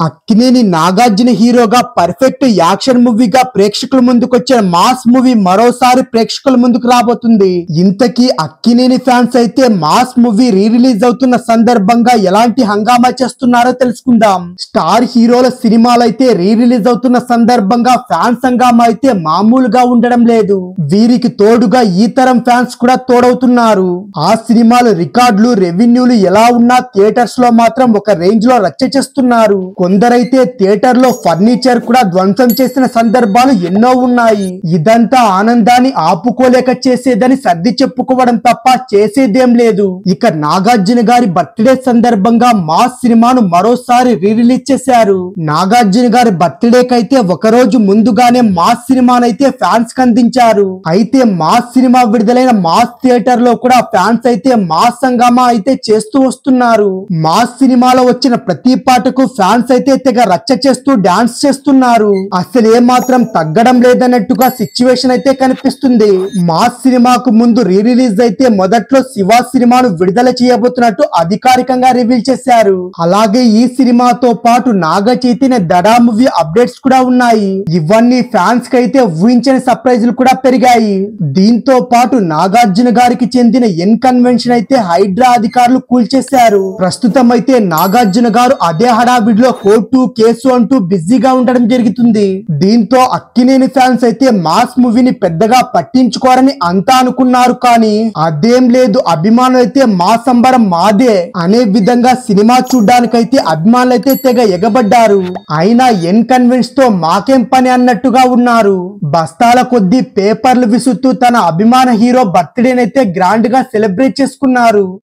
అక్కినేని నాగార్జున హీరోగా perfect action మూవీగా ప్రేక్షకుల ముందుకొచ్చిన మాస్ మూవీ మరోసారి ప్రేక్షకుల ముందుకు రాబోతుంది ఇంతకీ అక్కినేని ఫ్యాన్స్ అయితే మాస్ మూవీ రీ రిలీజ్ అవుతున్న సందర్భంగా ఎలాంటి హంగామా చేస్తున్నారో తెలుసుకుందాం స్టార్ హీరోల సినిమాలు అయితే రీ రిలీజ్ అవుతున్న సందర్భంగా ఫ్యాన్స్ హంగామా అయితే మామూలుగా ఉండడం లేదు వీరికి తోడుగా ఈ తరం ఫ్యాన్స్ కూడా తోడవుతున్నారు ఆ సినిమాలు రికార్డులు రెవెన్యూలు ఎలా ఉన్నా థియేటర్స్ లో మాత్రం ఒక రేంజ్ లో రచ్చ చేస్తున్నారు కొందరైతే థియేటర్ లో ఫర్నిచర్ కూడా ధ్వంసం చేసిన సందర్భాలు ఎన్నో ఉన్నాయి ఇదంతా ఆనందాన్ని ఆపుకోలేక చేసేదని సర్ది చెప్పుకోవడం తప్ప చేసేదేం లేదు ఇక నాగార్జున గారి బర్త్డే సందర్భంగా మాస్ సినిమాను మరోసారి రీ రిలీజ్ చేశారు నాగార్జున గారి బర్త్డే కైతే ఒక రోజు ముందుగానే మాస్ సినిమానైతే ఫ్యాన్స్ కి అందించారు అయితే మాస్ సినిమా విడుదలైన మాస్ థియేటర్ లో కూడా ఫ్యాన్స్ అయితే మాస్ సంగమా అయితే చేస్తూ వస్తున్నారు మాస్ సినిమాలో వచ్చిన ప్రతి పాటకు ఫ్యాన్స్ అయితే తెగ రచ్చ చేస్తూ డాన్స్ చేస్తున్నారు అసలు ఏ మాత్రం తగ్గడం లేదన్నట్టుగా సిచ్యువేషన్ అయితే కనిపిస్తుంది మాస్ సినిమాకు ముందు రీ రిలీజ్ అయితే మొదట్లో శివ సినిమాను విడుదల చేయబోతున్నట్టు అధికారికంగా రివీల్ చేశారు అలాగే ఈ సినిమాతో పాటు నాగ చైతన్య దడా మూవీ అప్డేట్స్ కూడా ఉన్నాయి ఇవన్నీ ఫ్యాన్స్ కి అయితే ఊహించని సర్ప్రైజులు కూడా పెరిగాయి దీంతో పాటు నాగార్జున గారికి చెందిన ఎన్ కన్వెన్షన్ అయితే హైడ్రా అధికారులు కూల్చేశారు ప్రస్తుతం అయితే నాగార్జున గారు అదే హడావిడిలో కోర్టు కేసు అంటూ బిజీగా ఉండడం జరుగుతుంది దీంతో అక్కినేని ఫ్యాన్స్ అయితే మాస్ మూవీని పెద్దగా పట్టించుకోరని అంతా అనుకున్నారు కానీ అదేం లేదు అభిమానులు అయితే మా సంబరం మాదే అనే విధంగా సినిమా చూడ్డానికైతే అభిమానులు అయితే తెగ ఎగబడ్డారు అయినా ఎన్ కన్వెన్స్ తో మాకేం పని అన్నట్టుగా ఉన్నారు బస్తాల కొద్దీ పేపర్లు విసురుతూ తన అభిమాన హీరో బర్త్డేనైతే గ్రాండ్ గా సెలబ్రేట్ చేసుకున్నారు